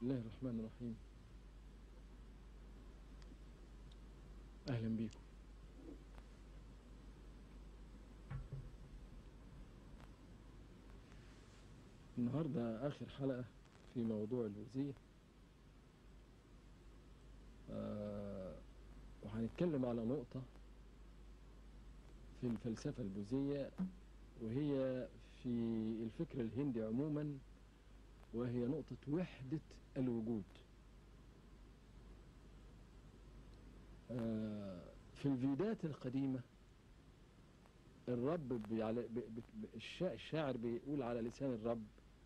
الله الرحمن الرحيم أهلا بيكم النهاردة آخر حلقة في موضوع الوزية آه وهنتكلم على نقطة في الفلسفة البوذية وهي في الفكر الهندي عموما وهي نقطة وحدة الوجود آه في الفيدات القديمة الرب بيعلى ب- ب- الشا- الشاعر بيقول على لسان الرب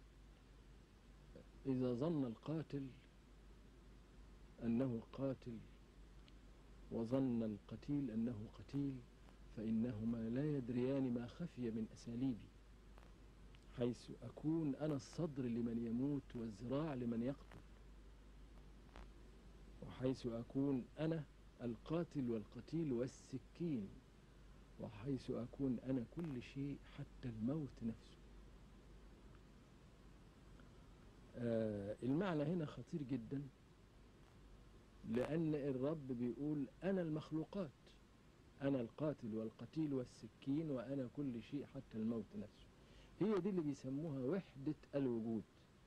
إذا ظن القاتل أنه قاتل وظن القتيل أنه قتيل فإنهما لا يدريان ما خفي من أساليبي حيث أكون أنا الصدر لمن يموت والذراع لمن يقتل وحيث أكون أنا القاتل والقتيل والسكين وحيث أكون أنا كل شيء حتى الموت نفسه آه المعنى هنا خطير جدا لأن الرب بيقول أنا المخلوقات أنا القاتل والقتيل والسكين وأنا كل شيء حتى الموت نفسه هي دي اللي بيسموها وحدة الوجود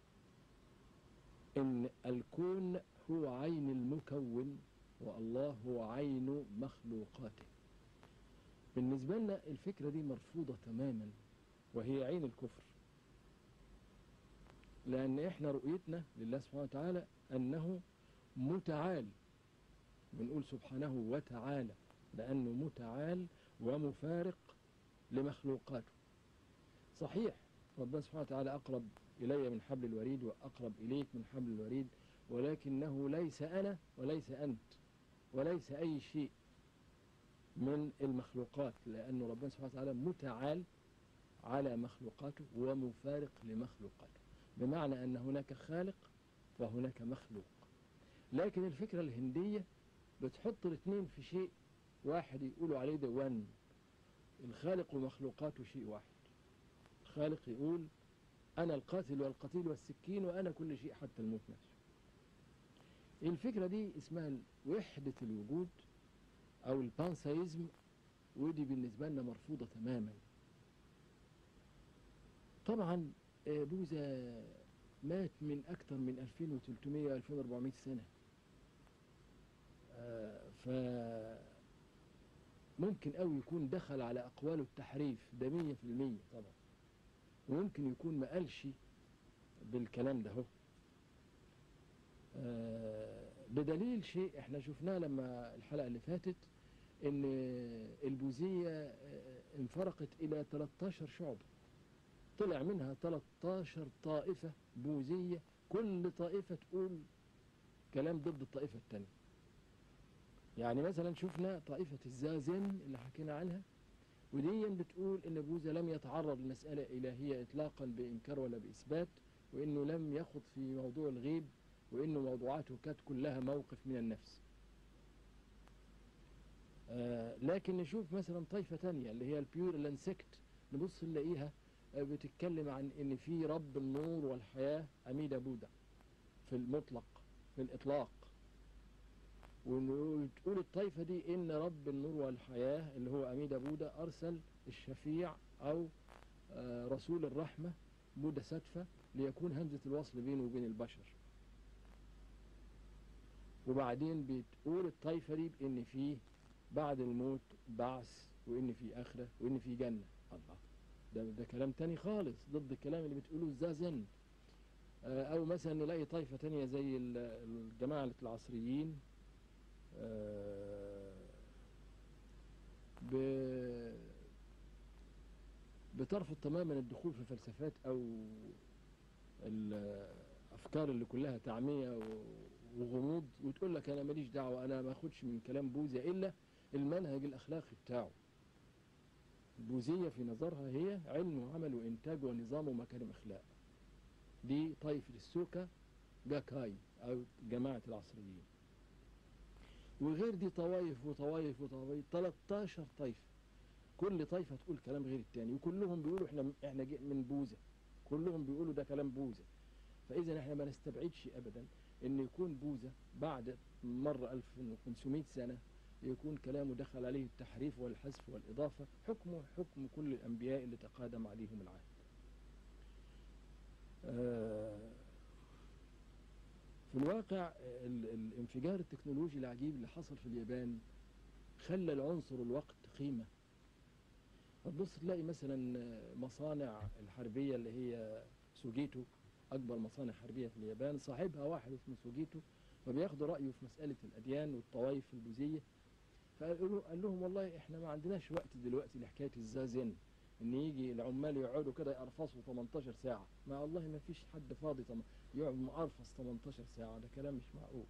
إن الكون هو عين المكون والله هو عين مخلوقاته بالنسبة لنا الفكرة دي مرفوضة تماما وهي عين الكفر لأن إحنا رؤيتنا لله سبحانه وتعالى أنه متعال بنقول سبحانه وتعالى لأنه متعال ومفارق لمخلوقاته صحيح ربنا سبحانه وتعالى أقرب إلي من حبل الوريد وأقرب إليك من حبل الوريد ولكنه ليس أنا وليس أنت وليس أي شيء من المخلوقات لأنه ربنا سبحانه وتعالى متعال على مخلوقاته ومفارق لمخلوقاته بمعنى أن هناك خالق وهناك مخلوق لكن الفكرة الهندية بتحط الاثنين في شيء واحد يقولوا عليه ده ون الخالق ومخلوقاته شيء واحد الخالق يقول أنا القاتل والقتيل والسكين وأنا كل شيء حتى الموت نفسه الفكرة دي اسمها وحدة الوجود أو البانسايزم ودي بالنسبة لنا مرفوضة تماما طبعا آه، بوذا مات من أكثر من 2300 2400 سنة آه، ف ممكن قوي يكون دخل على أقواله التحريف ده 100% طبعا وممكن يكون ما قالش بالكلام ده هو آه، بدليل شيء احنا شفناه لما الحلقة اللي فاتت ان البوذية آه، انفرقت الى 13 شعب طلع منها 13 طائفة بوذية كل طائفة تقول كلام ضد الطائفة التانية يعني مثلا شفنا طائفة الزازن اللي حكينا عنها ودي بتقول ان بوذا لم يتعرض لمسألة إلهية إطلاقا بإنكار ولا بإثبات وإنه لم يخض في موضوع الغيب وإنه موضوعاته كانت كلها موقف من النفس آه لكن نشوف مثلا طائفة تانية اللي هي البيور لانسكت نبص نلاقيها آه، بتتكلم عن ان في رب النور والحياة أميدا بوذا في المطلق في الإطلاق وتقول الطائفة دي إن رب النور والحياة اللي هو أميدا بوذا أرسل الشفيع أو آه، رسول الرحمة بوذا ساتفا ليكون همزة الوصل بينه وبين البشر وبعدين بتقول الطائفة دي بإن في بعد الموت بعث وإن في آخرة وإن في جنة الله ده, ده كلام تاني خالص ضد الكلام اللي بتقوله الزازن آه، أو مثلا نلاقي طائفة تانية زي ال- الجماعة العصريين آه، ب- بترفض تماما الدخول في الفلسفات او الافكار اللي كلها تعميه و- وغموض وتقول لك انا ماليش دعوه انا ما اخدش من كلام بوذا الا المنهج الاخلاقي بتاعه البوذيه في نظرها هي علم وعمل وانتاج ونظام ومكارم اخلاق دي طائفه السوكا جاكاي او جماعه العصريين وغير دي طوائف وطوائف وطوائف 13 طائفه كل طائفه تقول كلام غير التاني وكلهم بيقولوا احنا احنا جي- من بوذا كلهم بيقولوا ده كلام بوذا فاذا احنا ما نستبعدش ابدا ان يكون بوذا بعد مر 1500 سنة يكون كلامه دخل عليه التحريف والحذف والإضافة حكمه حكم كل الأنبياء اللي تقادم عليهم العهد آه، في الواقع ال- الانفجار التكنولوجي العجيب اللي حصل في اليابان خلى العنصر الوقت قيمة فتبص تلاقي مثلا مصانع الحربية اللي هي سوجيتو أكبر مصانع حربية في اليابان صاحبها واحد اسمه سوجيتو فبياخدوا رأيه في مسألة الأديان والطوائف البوذية فقالوا قال لهم والله احنا ما عندناش وقت دلوقتي لحكاية الزازن ان يجي العمال يقعدوا كده يقرفصوا 18 ساعة ما والله ما فيش حد فاضي طم... يقعد مقرفص 18 ساعة ده كلام مش معقول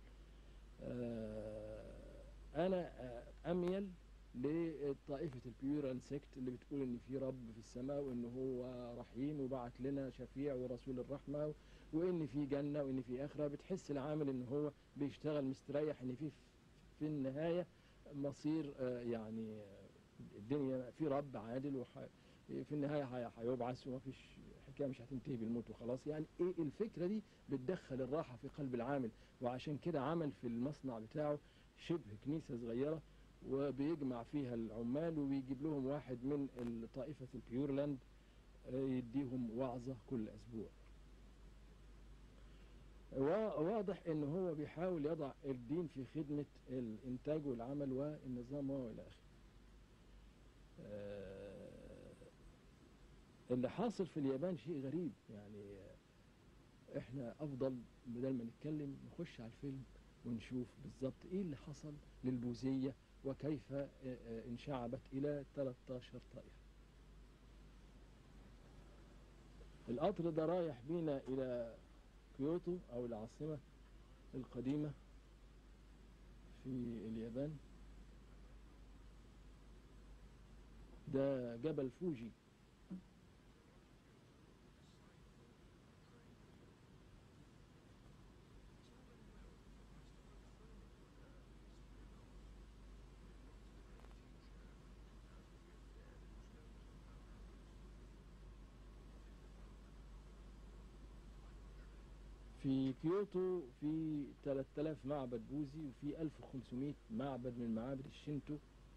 آه انا آه اميل لطائفة البيوران سيكت اللي بتقول ان في رب في السماء وان هو رحيم وبعت لنا شفيع ورسول الرحمة وان في جنة وان في اخرة بتحس العامل ان هو بيشتغل مستريح ان في في النهاية مصير آه يعني آه، الدنيا في رب عادل وح... في النهاية هي- هيبعث ومفيش حكاية مش هتنتهي بالموت وخلاص يعني ايه الفكرة دي بتدخل الراحة في قلب العامل وعشان كده عمل في المصنع بتاعه شبه كنيسة صغيرة وبيجمع فيها العمال وبيجيب لهم واحد من ال- طائفة البيورلاند آه، يديهم وعظة كل أسبوع وا- واضح ان هو بيحاول يضع الدين في خدمة الانتاج والعمل والنظام والى اخره آه، اللي حاصل في اليابان شيء غريب يعني آه، احنا افضل بدل ما نتكلم نخش على الفيلم ونشوف بالظبط ايه اللي حصل للبوذية وكيف آه، آه، انشعبت الى 13 طائفة القطر ده رايح بينا الى كيوتو او العاصمة القديمة في اليابان ده جبل فوجي في كيوتو في 3000 معبد بوذي وفي 1500 معبد من معابد الشينتو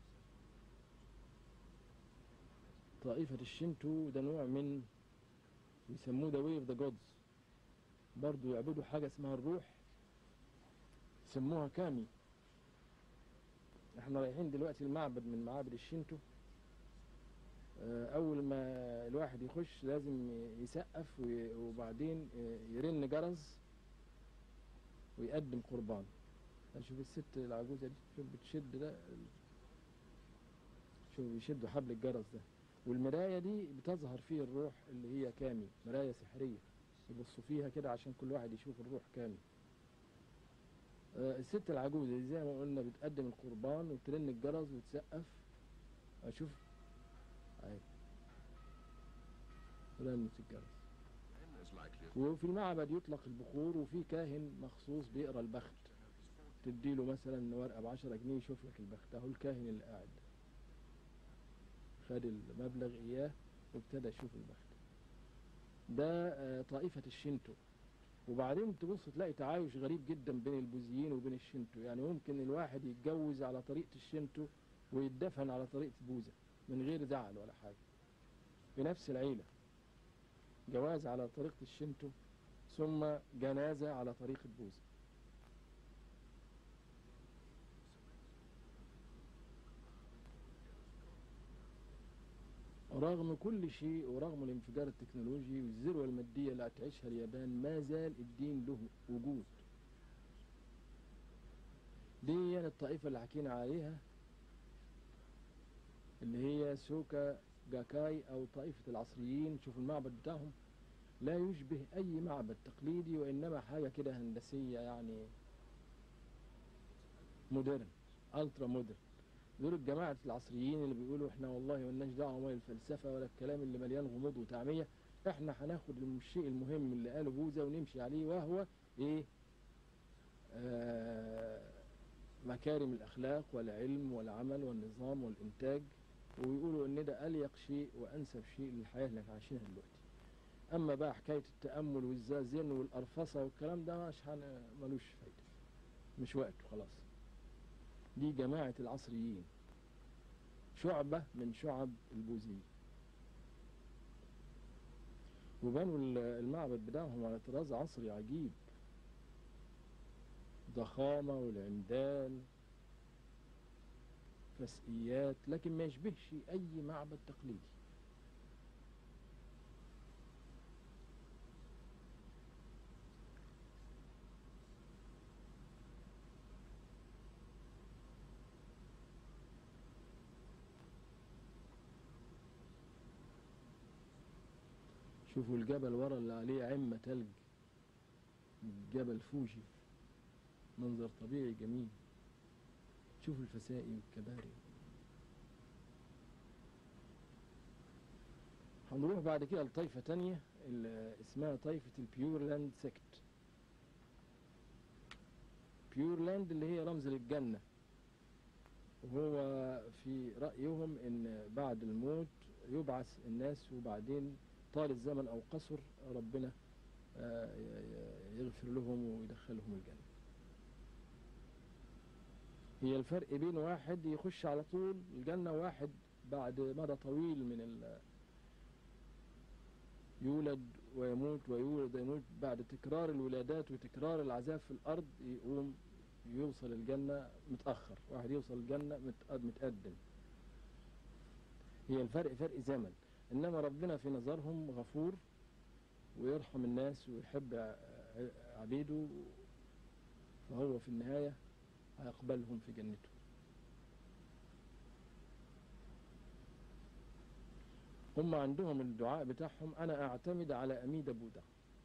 طائفة الشينتو ده نوع من يسموه ذا واي اوف ذا جودز برضه يعبدوا حاجة اسمها الروح يسموها كامي احنا رايحين دلوقتي المعبد من معابد الشينتو آه، اول ما الواحد يخش لازم يسقف وي- وبعدين آه، يرن جرس ويقدم قربان شوف الست العجوزة دي شوف بتشد ده شوف بيشدوا حبل الجرس ده والمراية دي بتظهر فيه الروح اللي هي كامي مراية سحرية يبصوا فيها كده عشان كل واحد يشوف الروح كامي آه، الست العجوزة دي زي ما قلنا بتقدم القربان وترن الجرس وتسقف اشوف اهي رنت الجرس وفي المعبد يطلق البخور وفي كاهن مخصوص بيقرا البخت تديله مثلا ورقه ب 10 جنيه يشوف لك البخت اهو الكاهن اللي قاعد خد المبلغ اياه وابتدى يشوف البخت ده آه، طائفة الشينتو وبعدين تبص تلاقي تعايش غريب جدا بين البوذيين وبين الشينتو يعني ممكن الواحد يتجوز على طريقة الشينتو ويتدفن على طريقة بوذا من غير زعل ولا حاجة في نفس العيلة جواز على طريقة الشينتو ثم جنازة على طريقة بوذا رغم كل شيء ورغم الانفجار التكنولوجي والذروة المادية اللي هتعيشها اليابان ما زال الدين له وجود دي الطائفة اللي حكينا عليها اللي هي سوكا جاكاي أو طائفة العصريين شوف المعبد بتاعهم لا يشبه أي معبد تقليدي وإنما حاجة كده هندسية يعني مودرن ألترا مودرن دول الجماعة العصريين اللي بيقولوا احنا والله ملناش دعوة ولا الفلسفة ولا الكلام اللي مليان غموض وتعمية احنا هناخد الشيء المهم اللي قاله بوذا ونمشي عليه وهو ايه آه مكارم الأخلاق والعلم والعمل والنظام والإنتاج ويقولوا إن ده أليق شيء وأنسب شيء للحياة اللي احنا عايشينها دلوقتي أما بقى حكاية التأمل والزازين والأرفصة والكلام ده مش هن- ملوش فايدة مش وقته خلاص دي جماعة العصريين شعبة من شعب البوذية وبنوا ال- المعبد بتاعهم على طراز عصري عجيب ضخامة والعمدان فسقيات لكن ما يشبهش أي معبد تقليدي شوفوا الجبل ورا اللي عليه عمة تلج جبل فوجي منظر طبيعي جميل شوفوا الفسائي والكباري هنروح بعد كده لطائفة تانية اللي اسمها طائفة البيورلاند سيكت بيورلاند اللي هي رمز للجنة وهو في رأيهم ان بعد الموت يبعث الناس وبعدين طال الزمن او قصر ربنا آه، ي- ي- يغفر لهم ويدخلهم الجنة هي الفرق بين واحد يخش على طول الجنة وواحد بعد مدى طويل من ال يولد ويموت ويولد ويموت بعد تكرار الولادات وتكرار العذاب في الأرض يقوم يوصل الجنة متأخر واحد يوصل الجنة متق- متقدم هي الفرق فرق زمن إنما ربنا في نظرهم غفور ويرحم الناس ويحب ع- ع- عبيده فهو في النهاية هيقبلهم في جنته هم عندهم الدعاء بتاعهم أنا أعتمد على أميد بوذا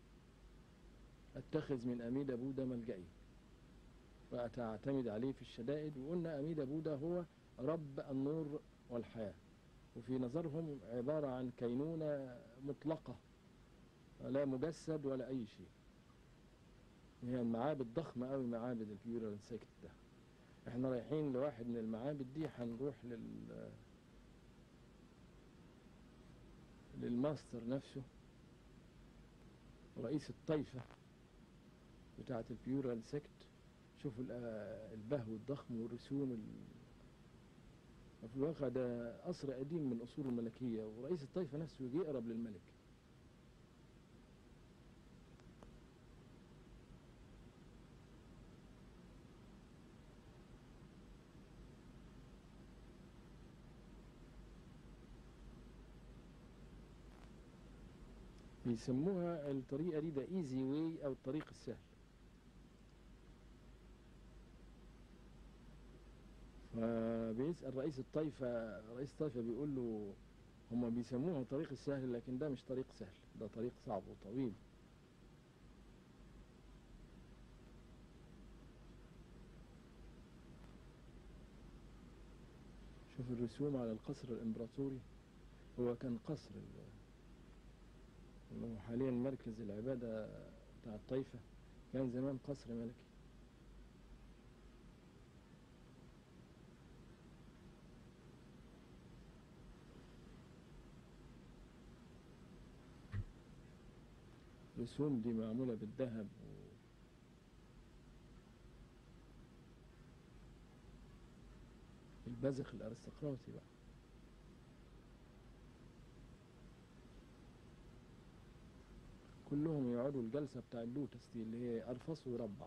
أتخذ من أميد بوذا ملجئي وأعتمد عليه في الشدائد وقلنا أميد بوذا هو رب النور والحياة وفي نظرهم عبارة عن كينونة مطلقة لا مجسد ولا أي شيء هي المعابد ضخمة أوي معابد البيورال سيكت ده احنا رايحين لواحد من المعابد دي هنروح لل للماستر نفسه رئيس الطائفة بتاعة البيورال سيكت شوفوا ال- البهو الضخم والرسوم ال- وفي الواقع ده قصر قديم من أصول الملكية ورئيس الطائفة نفسه يجي يقرب للملك بيسموها الطريقة دي ده ايزي واي او الطريق السهل فبيسأل رئيس الطائفة رئيس الطائفة بيقول له هما بيسموها طريق السهل لكن ده مش طريق سهل ده طريق صعب وطويل شوف الرسوم على القصر الإمبراطوري هو كان قصر ال- اللي هو حاليا مركز العبادة بتاع الطائفة كان زمان قصر ملكي الرسوم دي معمولة بالذهب و... البزخ الأرستقراطي بقى كلهم يقعدوا الجلسة بتاع اللوتس دي اللي هي أرفص ويربع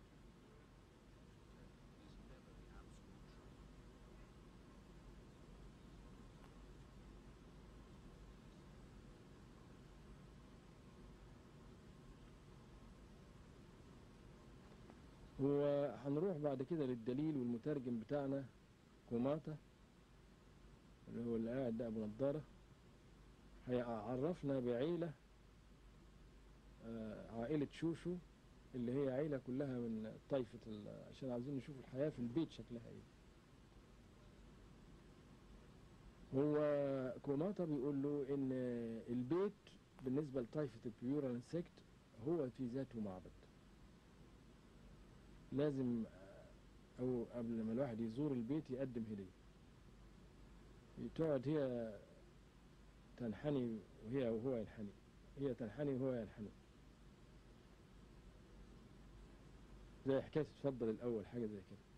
هو هنروح بعد كده للدليل والمترجم بتاعنا كوماتا اللي هو اللي قاعد ده أبو نضارة هيعرفنا بعيلة آه، عائلة شوشو اللي هي عيلة كلها من طائفة ال- عشان عايزين نشوف الحياة في البيت شكلها ايه هو كوماتا بيقول له ان البيت بالنسبة لطائفة البيورال انسكت هو في ذاته معبد لازم آه، او قبل ما الواحد يزور البيت يقدم هدية تقعد هي تنحني وهي وهو ينحني هي تنحني وهو ينحني زي حكاية تفضل الأول حاجة زي كده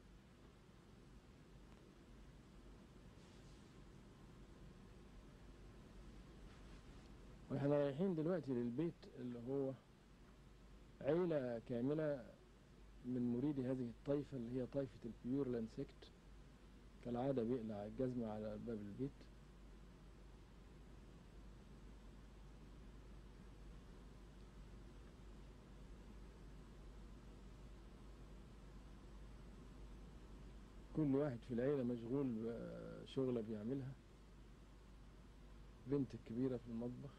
واحنا رايحين دلوقتي للبيت اللي هو عيلة كاملة من مريدي هذه الطائفة اللي هي طائفة البيور لانسكت كالعادة بيقلع الجزمة على باب البيت كل واحد في العيلة مشغول بشغلة بيعملها بنت الكبيرة في المطبخ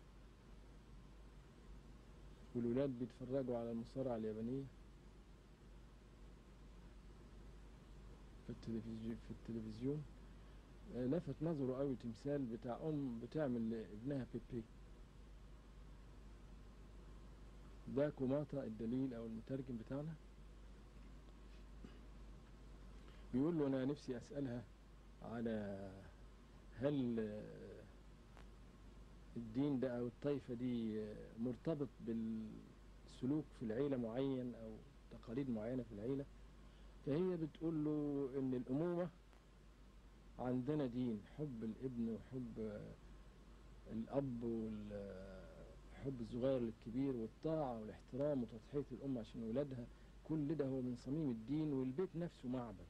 والولاد بيتفرجوا على المصارعة اليابانية في التلفزيون في التلفزيون آه، لفت نظره قوي تمثال بتاع ام بتعمل لابنها بيبي ده كوماتا الدليل او المترجم بتاعنا بيقول له انا نفسي اسالها على هل آه، الدين ده او الطائفه دي آه، مرتبط بالسلوك في العيله معين او تقاليد معينه في العيله فهي بتقول له ان الامومه عندنا دين حب الابن وحب آه، الاب والحب الصغير للكبير والطاعه والاحترام وتضحيه الام عشان ولادها كل ده هو من صميم الدين والبيت نفسه معبد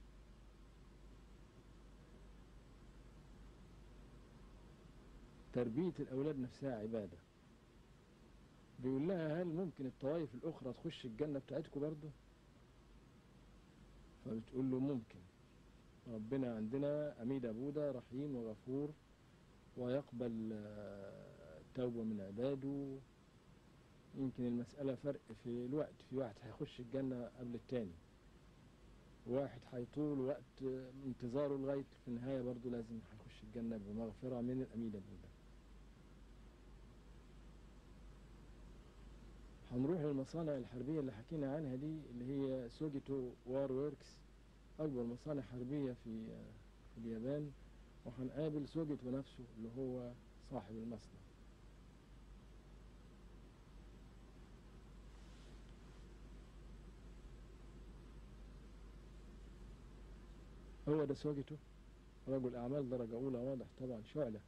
تربية الأولاد نفسها عبادة بيقول لها هل ممكن الطوائف الأخرى تخش الجنة بتاعتكم برضه فبتقول له ممكن ربنا عندنا أميد أبودا رحيم وغفور ويقبل آه، التوبة من عباده يمكن المسألة فرق في الوقت في واحد هيخش الجنة قبل التاني واحد هيطول وقت آه، انتظاره لغاية في النهاية برضه لازم هيخش الجنة بمغفرة من الأميد أبودا هنروح للمصانع الحربية اللي حكينا عنها دي اللي هي سوجيتو وار ووركس أكبر مصانع حربية في في اليابان وهنقابل سوجيتو نفسه اللي هو صاحب المصنع هو ده سوجيتو رجل أعمال درجة أولى واضح طبعا شعلة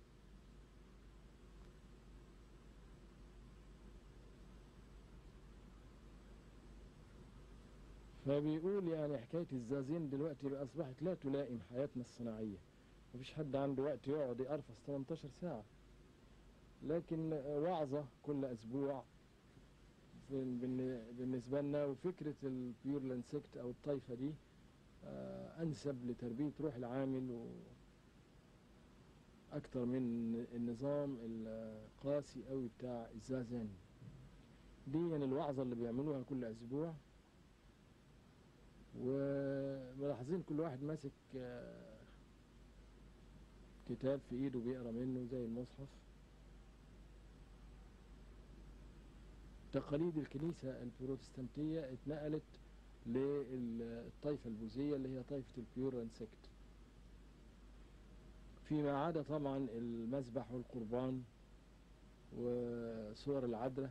فبيقول يعني حكاية الزازين دلوقتي بقى أصبحت لا تلائم حياتنا الصناعية مفيش حد عنده وقت يقعد يقرفص 18 ساعة لكن وعظة كل أسبوع في- بالن- بالنسبة لنا وفكرة البيور لانسكت أو الطائفة دي آه، أنسب لتربية روح العامل و أكتر من النظام القاسي أوي بتاع الزازان دي يعني الوعظة اللي بيعملوها كل أسبوع وملاحظين كل واحد ماسك آه، كتاب في ايده بيقرا منه زي المصحف تقاليد الكنيسة البروتستانتية اتنقلت للطائفة البوذية اللي هي طائفة البيور انسكت فيما عدا طبعا المذبح والقربان وصور العذراء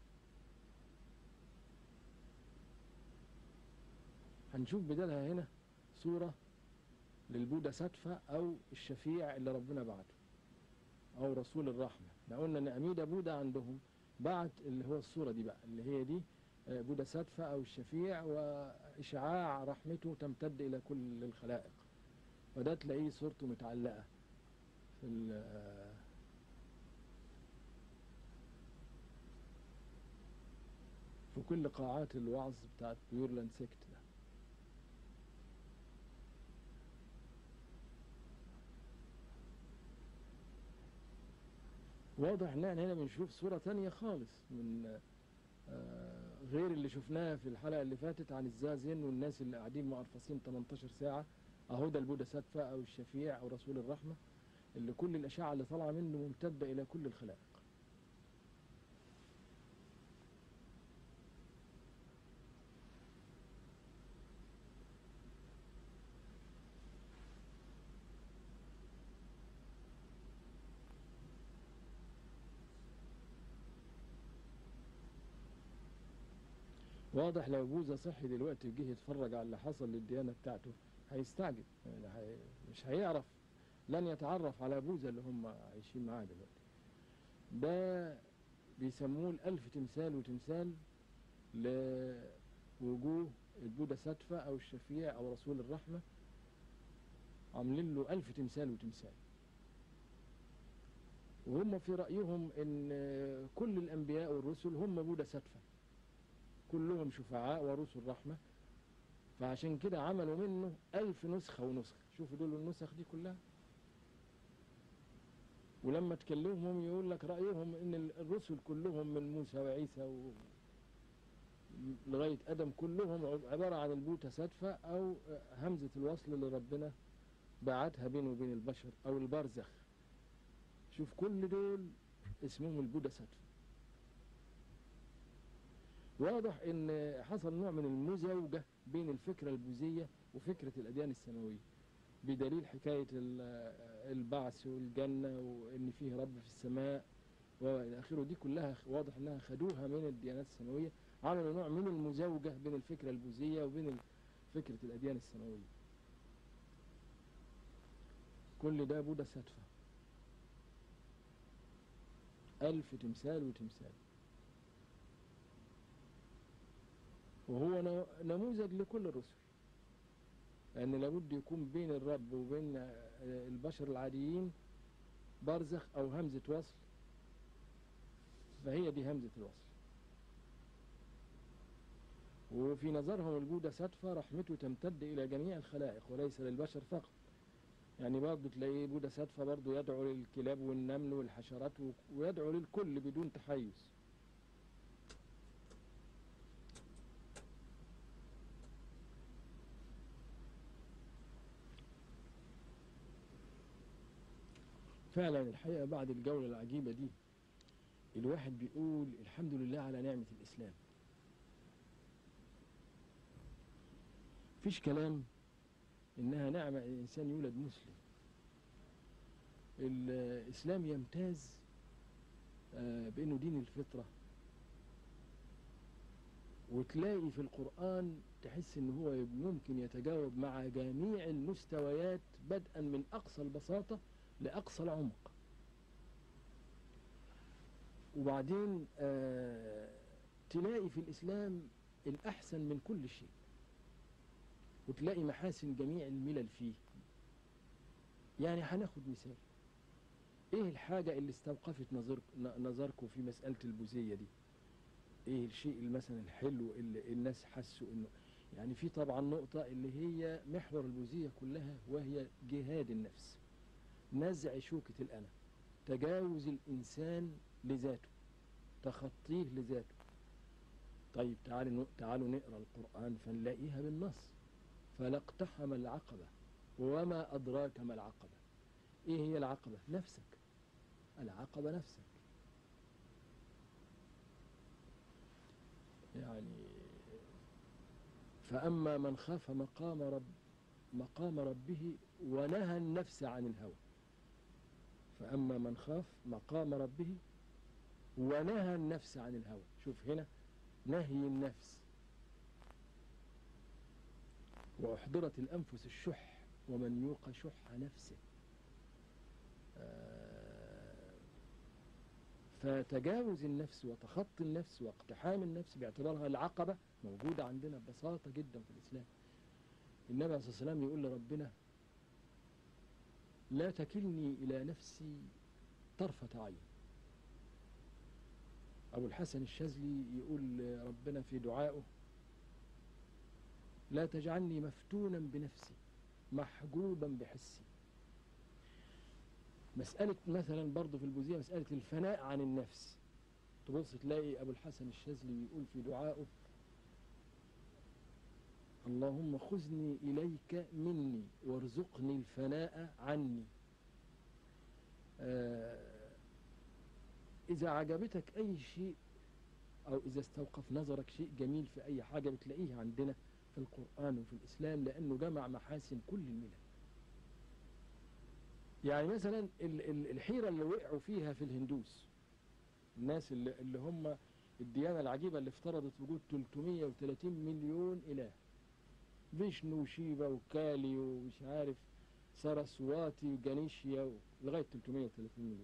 هنشوف بدالها هنا صورة للبودا ساتفا أو الشفيع اللي ربنا بعته أو رسول الرحمة احنا قلنا إن أميدا بودا عندهم بعت اللي هو الصورة دي بقى اللي هي دي آه، بودا ساتفا أو الشفيع وإشعاع رحمته تمتد إلى كل الخلائق فده تلاقيه صورته متعلقة في ال- آه، في كل قاعات الوعظ بتاعت بيورلاند سيكت ده واضح ان احنا هنا بنشوف صورة تانية خالص من آه، غير اللي شفناها في الحلقة اللي فاتت عن الزازين والناس اللي قاعدين مقرفصين 18 ساعة اهو ده البودا ساتفا او الشفيع او رسول الرحمة اللي كل الاشعة اللي طالعة منه ممتدة الى كل الخلائق واضح لو بوذا صحي دلوقتي وجه يتفرج على اللي حصل للديانة بتاعته هيستعجب يعني هي- مش هيعرف لن يتعرف على بوذا اللي هم عايشين معاه دلوقتي ده بيسموه الألف تمثال وتمثال لوجوه البوذا ساتفا أو الشفيع أو رسول الرحمة عاملين له ألف تمثال وتمثال وهم في رأيهم إن كل الأنبياء والرسل هم بوذا ساتفا كلهم شفعاء ورسل رحمة فعشان كده عملوا منه ألف نسخة ونسخة شوفوا دول النسخ دي كلها ولما تكلمهم يقول لك رأيهم إن الرسل كلهم من موسى وعيسى و... لغاية آدم كلهم عبارة عن البوتة سادفة أو همزة الوصل اللي ربنا بعتها بينه وبين البشر أو البرزخ شوف كل دول اسمهم البوذا سادفة واضح ان حصل نوع من المزاوجة بين الفكرة البوذية وفكرة الأديان السماوية بدليل حكاية ال- البعث والجنة وإن فيه رب في السماء وإلى آخره دي كلها واضح إنها خدوها من الديانات السماوية عملوا نوع من المزاوجة بين الفكرة البوذية وبين فكرة الأديان السماوية كل ده بوذا ساتفة ألف تمثال وتمثال وهو ن- نموذج لكل الرسل لأن لابد يكون بين الرب وبين آه، البشر العاديين برزخ أو همزة وصل فهي دي همزة الوصل وفي نظرهم البوذا ساتفا رحمته تمتد إلى جميع الخلائق وليس للبشر فقط يعني برضه تلاقيه بوذا ساتفا برضه يدعو للكلاب والنمل والحشرات و- ويدعو للكل بدون تحيز فعلا الحقيقة بعد الجولة العجيبة دي الواحد بيقول الحمد لله على نعمة الإسلام فيش كلام إنها نعمة الإنسان يولد مسلم الإسلام يمتاز آه، بأنه دين الفطرة وتلاقي في القرآن تحس إن هو ممكن يتجاوب مع جميع المستويات بدءا من أقصى البساطة لأقصى العمق وبعدين آه تلاقي في الإسلام الأحسن من كل شيء وتلاقي محاسن جميع الملل فيه يعني هناخد مثال ايه الحاجة اللي استوقفت نظر نظركم في مسألة البوذية دي ايه الشيء اللي مثلا الحلو اللي الناس حسوا انه يعني في طبعا نقطة اللي هي محور البوذية كلها وهي جهاد النفس نزع شوكة الأنا تجاوز الإنسان لذاته تخطيه لذاته طيب تعالوا تعالوا نقرا القرآن فنلاقيها بالنص فلا اقتحم العقبة وما أدراك ما العقبة إيه هي العقبة؟ نفسك العقبة نفسك يعني فأما من خاف مقام رب مقام ربه ونهى النفس عن الهوى فأما من خاف مقام ربه ونهى النفس عن الهوى شوف هنا نهي النفس وأحضرت الأنفس الشح ومن يوق شح نفسه آه، فتجاوز النفس وتخطي النفس واقتحام النفس باعتبارها العقبة موجودة عندنا ببساطة جدا في الإسلام النبي عليه الصلاة والسلام يقول لربنا لا تكلني إلى نفسي طرفة عين أبو الحسن الشاذلي يقول ربنا في دعائه لا تجعلني مفتونا بنفسي محجوبا بحسي مسألة مثلا برضه في البوذية مسألة الفناء عن النفس تبص تلاقي أبو الحسن الشاذلي يقول في دعائه اللهم خذني إليك مني وارزقني الفناء عني آه إذا عجبتك أي شيء أو إذا استوقف نظرك شيء جميل في أي حاجة بتلاقيه عندنا في القرآن وفي الإسلام لأنه جمع محاسن كل الملل يعني مثلا ال- ال- الحيرة اللي وقعوا فيها في الهندوس الناس اللي, اللي هم الديانة العجيبة اللي افترضت وجود 330 مليون إله فيشنو وشيفا وكالي ومش عارف ساراسواتي وجانيشيا و- لغاية 330 مليون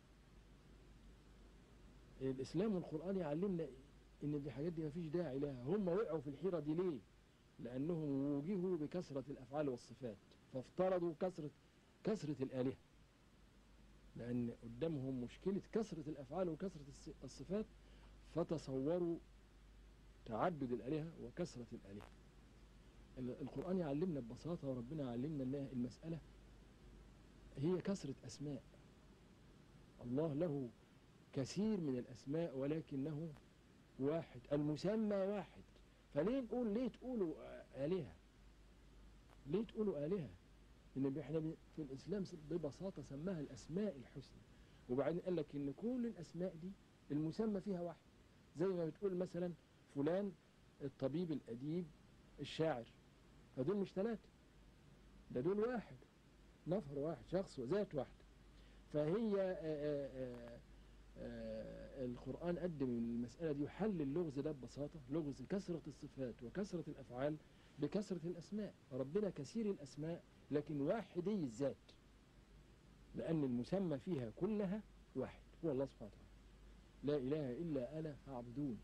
الإسلام والقرآن يعلمنا إن دي حاجات دي مفيش داعي لها هم وقعوا في الحيرة دي ليه؟ لأنهم وجهوا بكثرة الأفعال والصفات فافترضوا كثرة كثرة الآلهة لأن قدامهم مشكلة كثرة الأفعال وكثرة الص- الصفات فتصوروا تعدد الآلهة وكثرة الآلهة ال- القرآن يعلمنا ببساطة وربنا يعلمنا أن المسألة هي كثرة أسماء الله له كثير من الأسماء ولكنه واحد المسمى واحد فليه نقول ليه تقولوا آلهة ليه تقولوا آلهة إن إحنا بن- في الإسلام ببساطة سماها الأسماء الحسنى وبعدين قال لك إن كل الأسماء دي المسمى فيها واحد زي ما بتقول مثلا فلان الطبيب الأديب الشاعر فدول مش ثلاثة ده دول واحد نفر واحد شخص وذات واحد فهي آآ آآ آآ القرآن قدم المسألة دي وحل اللغز ده ببساطة لغز كثرة الصفات وكثرة الأفعال بكثرة الأسماء ربنا كثير الأسماء لكن واحدي الذات لأن المسمى فيها كلها واحد هو الله سبحانه وتعالى لا إله إلا أنا فاعبدون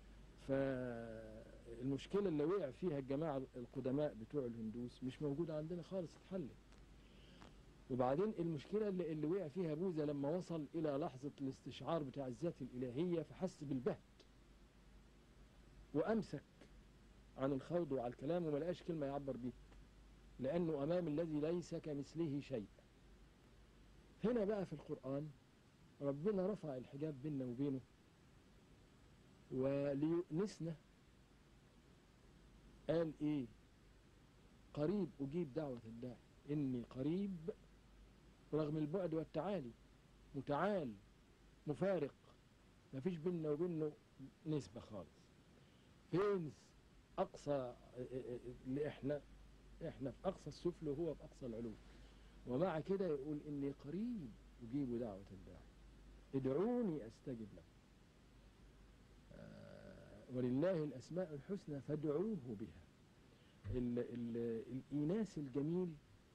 فالمشكلة اللي وقع فيها الجماعة القدماء بتوع الهندوس مش موجودة عندنا خالص اتحلت وبعدين المشكلة اللي, اللي وقع فيها بوذا لما وصل إلى لحظة الاستشعار بتاع الذات الإلهية فحس بالبهت وأمسك عن الخوض وعلى الكلام وما لقاش كلمة يعبر بيها لأنه أمام الذي ليس كمثله شيء هنا بقى في القرآن ربنا رفع الحجاب بيننا وبينه وليؤنسنا قال ايه قريب اجيب دعوة الداعي اني قريب رغم البعد والتعالي متعال مفارق مفيش بيننا وبينه نسبة خالص فين اقصى اللي احنا احنا في اقصى السفل وهو في اقصى العلو ومع كده يقول اني قريب اجيب دعوة الداعي ادعوني استجب لكم ولله الأسماء الحسنى فادعوه بها ال ال الإيناس الجميل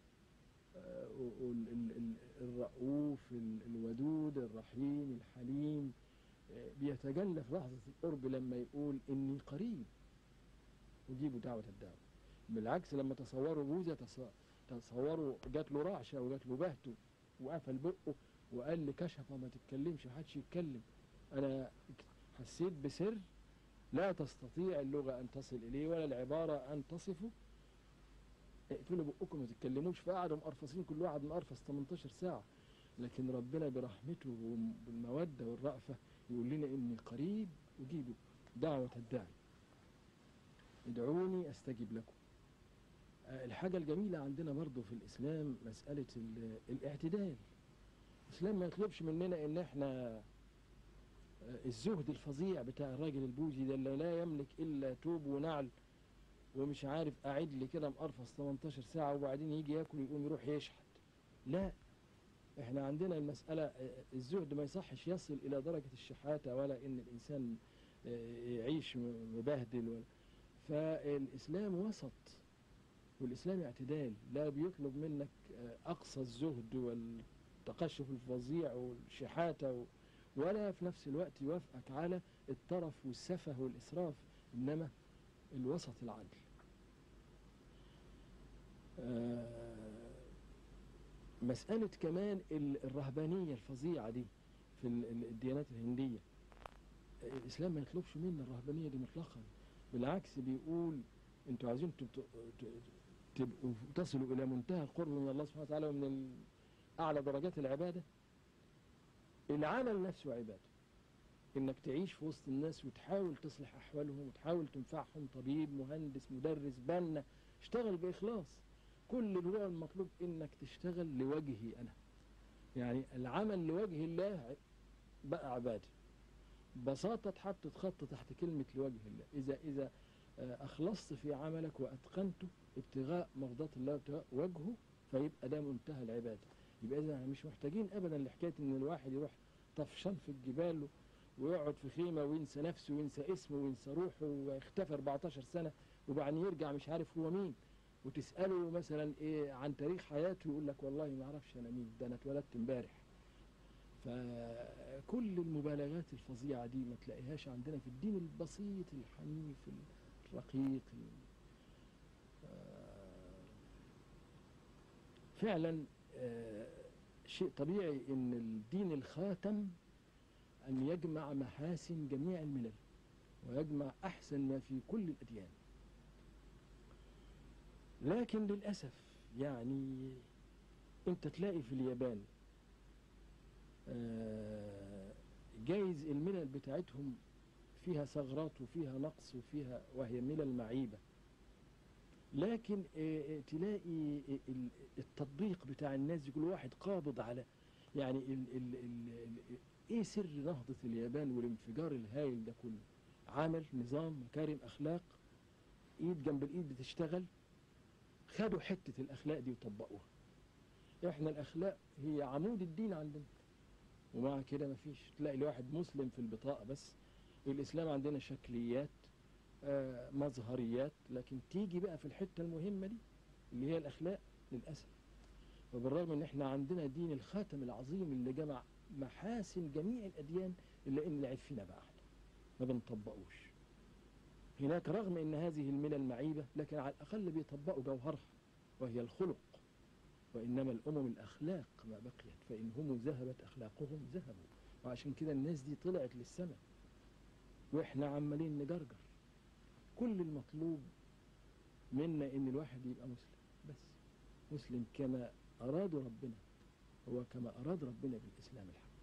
الرؤوف الودود الرحيم الحليم بيتجلى في لحظة القرب لما يقول إني قريب أجيب دعوة الدعوة بالعكس لما تصوروا بوذا تصوروا جات له رعشة وجات له بهته وقفل بقه وقال لي كشف ما تتكلمش محدش يتكلم أنا حسيت بسر لا تستطيع اللغة أن تصل إليه ولا العبارة أن تصفه اقفلوا بقكم ما تتكلموش فقعدوا مقرفصين كل واحد مقرفص 18 ساعة لكن ربنا برحمته والمودة والرأفة يقول لنا إني قريب أجيب دعوة الداعي ادعوني أستجب لكم الحاجة الجميلة عندنا برضو في الإسلام مسألة الاعتدال الإسلام ما يطلبش مننا إن إحنا الزهد الفظيع بتاع الراجل البوذي ده اللي لا يملك الا توب ونعل ومش عارف قاعد لي كده مقرفص 18 ساعه وبعدين يجي ياكل ويقوم يروح يشحت لا احنا عندنا المساله الزهد ما يصحش يصل الى درجه الشحاته ولا ان الانسان يعيش مبهدل ولا فالاسلام وسط والاسلام اعتدال لا بيطلب منك اقصى الزهد والتقشف الفظيع والشحاته ولا في نفس الوقت يوافقك على الطرف والسفه والإسراف إنما الوسط العدل مسألة كمان الرهبانية الفظيعة دي في الديانات الهندية الإسلام ما يطلبش منا الرهبانية دي مطلقا بالعكس بيقول انتوا عايزين تبقوا تصلوا إلى منتهى القرب من الله سبحانه وتعالى ومن أعلى درجات العبادة العمل نفسه عبادة انك تعيش في وسط الناس وتحاول تصلح احوالهم وتحاول تنفعهم طبيب مهندس مدرس بنا اشتغل باخلاص كل اللي هو المطلوب انك تشتغل لوجهي انا يعني العمل لوجه الله بقى عباده ببساطه تحط خط تحت كلمه لوجه الله اذا اذا اخلصت في عملك واتقنته ابتغاء مرضات الله وابتغاء وجهه فيبقى ده منتهى العباده يبقى اذا مش محتاجين ابدا لحكايه ان الواحد يروح طفشان في الجبال ويقعد في خيمة وينسى نفسه وينسى اسمه وينسى روحه ويختفي 14 سنة وبعدين يرجع مش عارف هو مين وتسأله مثلا ايه عن تاريخ حياته يقول لك والله ما اعرفش انا مين ده انا اتولدت امبارح فكل المبالغات الفظيعة دي ما تلاقيهاش عندنا في الدين البسيط الحنيف الرقيق فعلا شيء طبيعي ان الدين الخاتم ان يجمع محاسن جميع الملل ويجمع احسن ما في كل الاديان لكن للاسف يعني انت تلاقي في اليابان جايز الملل بتاعتهم فيها ثغرات وفيها نقص وفيها وهي ملل معيبة لكن تلاقي التطبيق بتاع الناس دي كل واحد قابض على يعني ال ال ال ايه سر نهضة اليابان والانفجار الهائل ده كله عمل نظام مكارم اخلاق ايد جنب الايد بتشتغل خدوا حتة الاخلاق دي وطبقوها احنا الاخلاق هي عمود الدين عندنا ومع كده مفيش تلاقي الواحد مسلم في البطاقة بس الإسلام عندنا شكليات آه مظهريات لكن تيجي بقى في الحتة المهمة دي اللي هي الأخلاق للأسف وبالرغم ان احنا عندنا دين الخاتم العظيم اللي جمع محاسن جميع الأديان إلا إن العيب فينا بقى احنا ما بنطبقوش هناك رغم ان هذه الملل معيبة لكن على الأقل بيطبقوا جوهرها وهي الخلق وإنما الأمم الأخلاق ما بقيت فإن هم ذهبت أخلاقهم ذهبوا وعشان كده الناس دي طلعت للسماء وإحنا عمالين نجرجر كل المطلوب منا إن الواحد يبقى مسلم بس مسلم كما أراد ربنا هو كما أراد ربنا بالإسلام الحق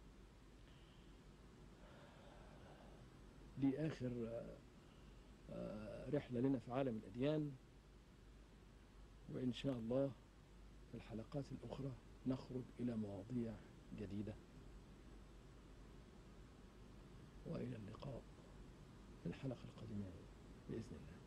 دي آخر رحلة لنا في عالم الأديان وإن شاء الله في الحلقات الأخرى نخرج إلى مواضيع جديدة وإلى اللقاء في الحلقة القادمة بإذن الله